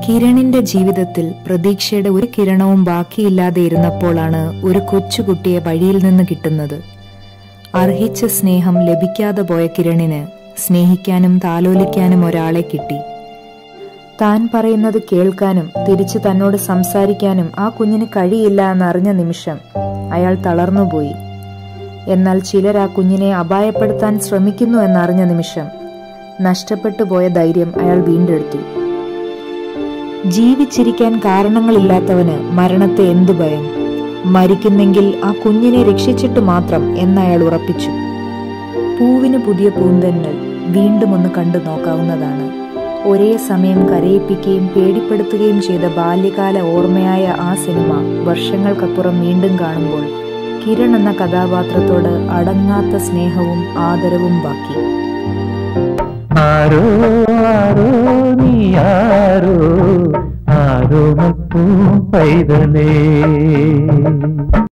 കിരണിന്റെ ജീവിതത്തിൽ പ്രതീക്ഷയുടെ ഒരു കിരണവും ബാക്കിയില്ലാതെ ഇരുന്നപ്പോഴാണ് ഒരു കൊച്ചുകുട്ടിയെ വഴിയിൽ നിന്ന് കിട്ടുന്നത് അർഹിച്ച സ്നേഹം ലഭിക്കാതെ പോയ കിരണിന് സ്നേഹിക്കാനും താലോലിക്കാനും ഒരാളെ കിട്ടി താൻ പറയുന്നത് കേൾക്കാനും തിരിച്ചു തന്നോട് സംസാരിക്കാനും ആ കുഞ്ഞിന് കഴിയില്ല എന്നറിഞ്ഞ നിമിഷം അയാൾ തളർന്നുപോയി എന്നാൽ ചിലർ ആ കുഞ്ഞിനെ അപായപ്പെടുത്താൻ ശ്രമിക്കുന്നു എന്നറിഞ്ഞ നിമിഷം നഷ്ടപ്പെട്ടു പോയ ധൈര്യം അയാൾ വീണ്ടെടുത്തു ജീവിച്ചിരിക്കാൻ കാരണങ്ങളില്ലാത്തവന് മരണത്തെ എന്തു ഭയം മരിക്കുന്നെങ്കിൽ ആ കുഞ്ഞിനെ രക്ഷിച്ചിട്ട് മാത്രം എന്നയാൾ ഉറപ്പിച്ചു പൂവിന് പുതിയ പൂന്തന്നൽ വീണ്ടും ഒന്ന് കണ്ടു നോക്കാവുന്നതാണ് ഒരേ സമയം കരയിപ്പിക്കുകയും പേടിപ്പെടുത്തുകയും ചെയ്ത ബാല്യകാല ഓർമ്മയായ ആ സിനിമ വർഷങ്ങൾക്കപ്പുറം വീണ്ടും കാണുമ്പോൾ കിരൺ എന്ന കഥാപാത്രത്തോട് അടങ്ങാത്ത സ്നേഹവും ആദരവും ബാക്കി ആരോ ആരോ നീ ആരോ ആരോ മപ്പൂ പൈതലേ